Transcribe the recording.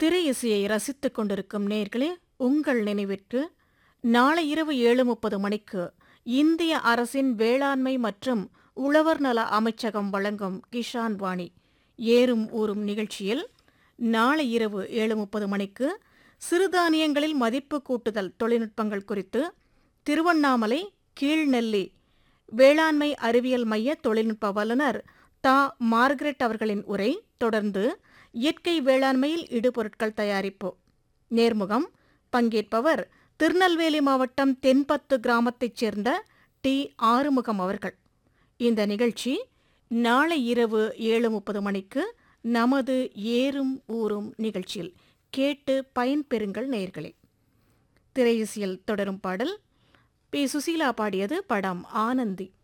திரை இசையை ரசித்துக் கொண்டிருக்கும் நேர்களே உங்கள் நினைவிற்கு நாளை இரவு ஏழு முப்பது மணிக்கு இந்திய அரசின் வேளாண்மை மற்றும் உழவர் நல அமைச்சகம் வழங்கும் கிஷான் வாணி ஏறும் ஊறும் நிகழ்ச்சியில் நாளை இரவு ஏழு முப்பது மணிக்கு சிறுதானியங்களில் மதிப்பு கூட்டுதல் தொழில்நுட்பங்கள் குறித்து திருவண்ணாமலை கீழ்நெல்லி வேளாண்மை அறிவியல் மைய தொழில்நுட்ப வல்லுநர் தா மார்கரெட் அவர்களின் உரை தொடர்ந்து இயற்கை வேளாண்மையில் இடுபொருட்கள் தயாரிப்பு நேர்முகம் பங்கேற்பவர் திருநெல்வேலி மாவட்டம் தென்பத்து கிராமத்தைச் சேர்ந்த டி ஆறுமுகம் அவர்கள் இந்த நிகழ்ச்சி நாளை இரவு ஏழு முப்பது மணிக்கு நமது ஏறும் ஊறும் நிகழ்ச்சியில் கேட்டு பயன்பெறுங்கள் நேயர்களே திரையிசையில் தொடரும் பாடல் பி சுசீலா பாடியது படம் ஆனந்தி